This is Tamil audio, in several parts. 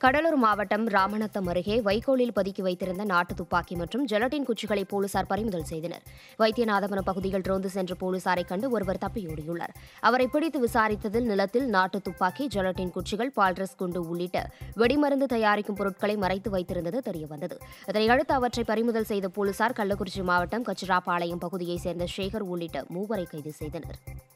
கடலூர் மாவட்டம் ராமநத்தம் அருகே வைக்கோலில் பதுக்கி வைத்திருந்த நாட்டு துப்பாக்கி மற்றும் ஜெலட்டின் குச்சிகளை போலீசார் பறிமுதல் செய்தனர் வைத்தியநாதபுரம் பகுதியில் ரோந்து சென்ற போலீசாரை கண்டு ஒருவர் தப்பியோடியுள்ளார் அவரை பிடித்து விசாரித்ததில் நிலத்தில் நாட்டு துப்பாக்கி ஜெலட்டின் குச்சிகள் பால்ரஸ் குண்டு உள்ளிட்ட வெடிமருந்து தயாரிக்கும் பொருட்களை மறைத்து வைத்திருந்தது தெரியவந்தது இதனையடுத்து அவற்றை பறிமுதல் செய்த போலீசார் கள்ளக்குறிச்சி மாவட்டம் கச்சிராப்பாளையம் பகுதியைச் சேர்ந்த சேகர் உள்ளிட்ட மூவரை கைது செய்தனர்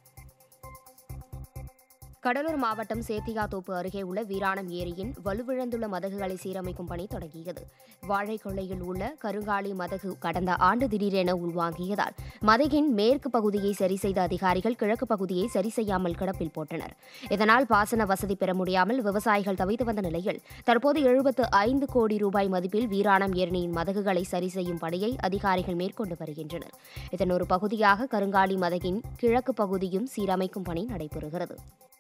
கடலூர் மாவட்டம் சேத்தியாத்தோப்பு அருகே உள்ள வீராணம் ஏரியின் வலுவிழந்துள்ள மதகுகளை சீரமைக்கும் பணி தொடங்கியது வாழைக்கொள்ளையில் உள்ள கருங்காலி மதகு கடந்த ஆண்டு திடீரென உள்வாங்கியதால் மதகின் மேற்கு பகுதியை சரி செய்த அதிகாரிகள் கிழக்கு பகுதியை சரி செய்யாமல் கிடப்பில் போட்டனர் இதனால் பாசன வசதி பெற முடியாமல் விவசாயிகள் தவித்து வந்த நிலையில் தற்போது எழுபத்து ஐந்து கோடி ரூபாய் மதிப்பில் வீராணம் ஏரியின் மதகுகளை சரி செய்யும் பணியை அதிகாரிகள் மேற்கொண்டு வருகின்றனர் இதன் ஒரு பகுதியாக கருங்காலி மதகின் கிழக்கு பகுதியும் சீரமைக்கும் பணி நடைபெறுகிறது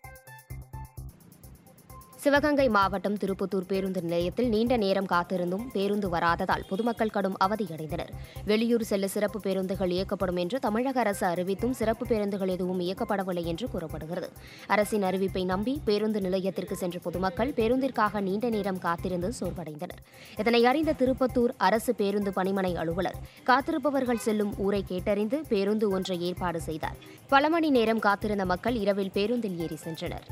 சிவகங்கை மாவட்டம் திருப்பத்தூர் பேருந்து நிலையத்தில் நீண்ட நேரம் காத்திருந்தும் பேருந்து வராததால் பொதுமக்கள் கடும் அவதியடைந்தனர் வெளியூர் செல்ல சிறப்பு பேருந்துகள் இயக்கப்படும் என்று தமிழக அரசு அறிவித்தும் சிறப்பு பேருந்துகள் எதுவும் இயக்கப்படவில்லை என்று கூறப்படுகிறது அரசின் அறிவிப்பை நம்பி பேருந்து நிலையத்திற்கு சென்ற பொதுமக்கள் பேருந்திற்காக நீண்ட நேரம் காத்திருந்து சோர்வடைந்தனர் இதனை அறிந்த திருப்பத்தூர் அரசு பேருந்து பணிமனை அலுவலர் காத்திருப்பவர்கள் செல்லும் ஊரை கேட்டறிந்து பேருந்து ஒன்றை ஏற்பாடு செய்தார் பல மணி நேரம் காத்திருந்த மக்கள் இரவில் பேருந்தில் ஏறி சென்றனர்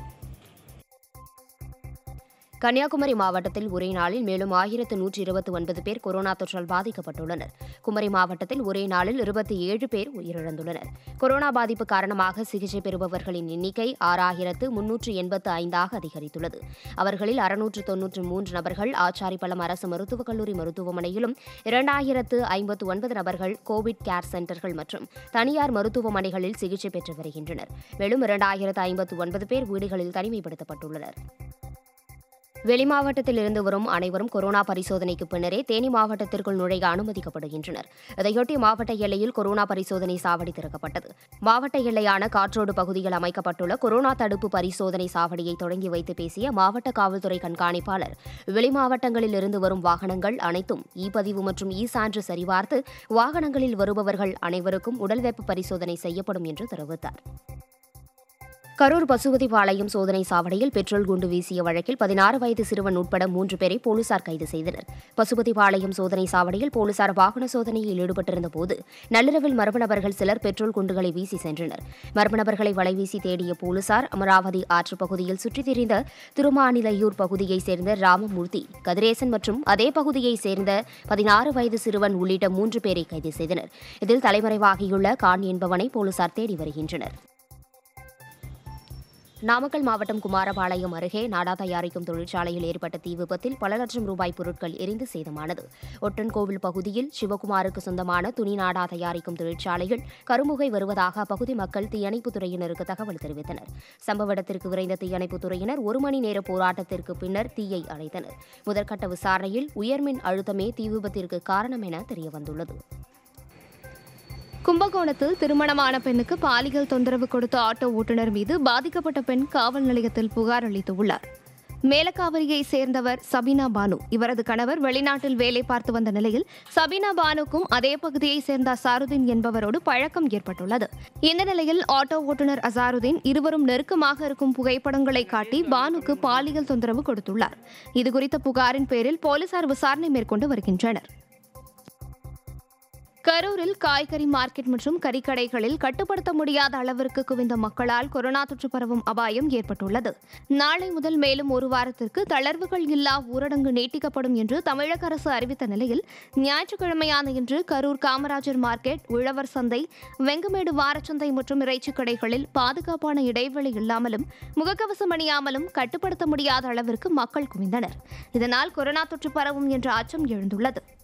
கன்னியாகுமரி மாவட்டத்தில் ஒரே நாளில் மேலும் ஆயிரத்து நூற்றி இருபத்தி ஒன்பது பேர் கொரோனா தொற்றால் பாதிக்கப்பட்டுள்ளனர் குமரி மாவட்டத்தில் ஒரே நாளில் இருபத்தி ஏழு பேர் உயிரிழந்துள்ளனர் கொரோனா பாதிப்பு காரணமாக சிகிச்சை பெறுபவர்களின் எண்ணிக்கை ஆறாயிரத்து முன்னூற்று எண்பத்து ஐந்தாக அதிகரித்துள்ளது அவர்களில் அறுநூற்று தொன்னூற்று மூன்று நபர்கள் ஆச்சாரிப்பள்ளம் அரசு மருத்துவக் கல்லூரி மருத்துவமனையிலும் இரண்டாயிரத்து ஐம்பத்து ஒன்பது நபர்கள் கோவிட் கேர் சென்டர்கள் மற்றும் தனியார் மருத்துவமனைகளில் சிகிச்சை பெற்று வருகின்றனர் மேலும் இரண்டாயிரத்து ஐம்பத்து ஒன்பது பேர் வீடுகளில் தனிமைப்படுத்தப்பட்டுள்ளனர் வெளிமாவட்டத்தில் இருந்து வரும் அனைவரும் கொரோனா பரிசோதனைக்கு பின்னரே தேனி மாவட்டத்திற்குள் நுழைய அனுமதிக்கப்படுகின்றனர் இதையொட்டி மாவட்ட எல்லையில் கொரோனா பரிசோதனை சாவடி திறக்கப்பட்டது மாவட்ட எல்லையான காற்றோடு பகுதியில் அமைக்கப்பட்டுள்ள கொரோனா தடுப்பு பரிசோதனை சாவடியை தொடங்கி வைத்து பேசிய மாவட்ட காவல்துறை கண்காணிப்பாளர் வெளிமாவட்டங்களில் இருந்து வரும் வாகனங்கள் அனைத்தும் இ பதிவு மற்றும் இ சான்று சரிபார்த்து வாகனங்களில் வருபவர்கள் அனைவருக்கும் உடல் வெப்ப பரிசோதனை செய்யப்படும் என்று தெரிவித்தார் கரூர் பசுபதிபாளையம் சோதனை சாவடியில் பெட்ரோல் குண்டு வீசிய வழக்கில் பதினாறு வயது சிறுவன் உட்பட மூன்று பேரை போலீசார் கைது செய்தனர் பசுபதிபாளையம் சோதனை சாவடியில் போலீசார் வாகன சோதனையில் ஈடுபட்டிருந்த போது நள்ளிரவில் மர்ம நபர்கள் சிலர் பெட்ரோல் குண்டுகளை வீசி சென்றனர் மர்ம நபர்களை வலைவீசி தேடிய போலீசார் அமராவதி ஆற்று பகுதியில் சுற்றித் திரிந்த திருமாநிலையூர் பகுதியைச் சேர்ந்த ராமமூர்த்தி கதிரேசன் மற்றும் அதே பகுதியைச் சேர்ந்த பதினாறு வயது சிறுவன் உள்ளிட்ட மூன்று பேரை கைது செய்தனர் இதில் தலைமறைவாகியுள்ள கான் என்பவனை போலீசார் தேடி வருகின்றனர் நாமக்கல் மாவட்டம் குமாரபாளையம் அருகே நாடா தயாரிக்கும் தொழிற்சாலையில் ஏற்பட்ட தீ விபத்தில் பல லட்சம் ரூபாய் பொருட்கள் எரிந்து சேதமானது ஒட்டன்கோவில் பகுதியில் சிவகுமாருக்கு சொந்தமான துணி நாடா தயாரிக்கும் தொழிற்சாலையில் கரும்புகை வருவதாக அப்பகுதி மக்கள் தீயணைப்புத் துறையினருக்கு தகவல் தெரிவித்தனர் சம்பவ இடத்திற்கு விரைந்த தீயணைப்புத் துறையினர் ஒரு மணி நேர போராட்டத்திற்கு பின்னர் தீயை அணைத்தனர் முதற்கட்ட விசாரணையில் உயர்மின் அழுத்தமே தீ விபத்திற்கு காரணம் என தெரியவந்துள்ளது கும்பகோணத்தில் திருமணமான பெண்ணுக்கு பாலியல் தொந்தரவு கொடுத்த ஆட்டோ ஓட்டுநர் மீது பாதிக்கப்பட்ட பெண் காவல் நிலையத்தில் புகார் அளித்துள்ளார் மேலக்காவிரியை சேர்ந்தவர் சபீனா பானு இவரது கணவர் வெளிநாட்டில் வேலை பார்த்து வந்த நிலையில் சபீனா பானுக்கும் அதே பகுதியை சேர்ந்த அசாருதீன் என்பவரோடு பழக்கம் ஏற்பட்டுள்ளது இந்த நிலையில் ஆட்டோ ஓட்டுநர் அசாருதீன் இருவரும் நெருக்கமாக இருக்கும் புகைப்படங்களை காட்டி பானுக்கு பாலியல் தொந்தரவு கொடுத்துள்ளார் இதுகுறித்த புகாரின் பேரில் போலீசார் விசாரணை மேற்கொண்டு வருகின்றனர் கரூரில் காய்கறி மார்க்கெட் மற்றும் கறிக்கடைகளில் கட்டுப்படுத்த முடியாத அளவிற்கு குவிந்த மக்களால் கொரோனா தொற்று பரவும் அபாயம் ஏற்பட்டுள்ளது நாளை முதல் மேலும் ஒரு வாரத்திற்கு தளர்வுகள் இல்லா ஊரடங்கு நீட்டிக்கப்படும் என்று தமிழக அரசு அறிவித்த நிலையில் ஞாயிற்றுக்கிழமையான இன்று கரூர் காமராஜர் மார்க்கெட் உழவர் சந்தை வெங்கமேடு வாரச்சந்தை மற்றும் இறைச்சிக் கடைகளில் பாதுகாப்பான இடைவெளி இல்லாமலும் முகக்கவசம் அணியாமலும் கட்டுப்படுத்த முடியாத அளவிற்கு மக்கள் குவிந்தனர் இதனால் கொரோனா தொற்று பரவும் என்ற அச்சம் எழுந்துள்ளது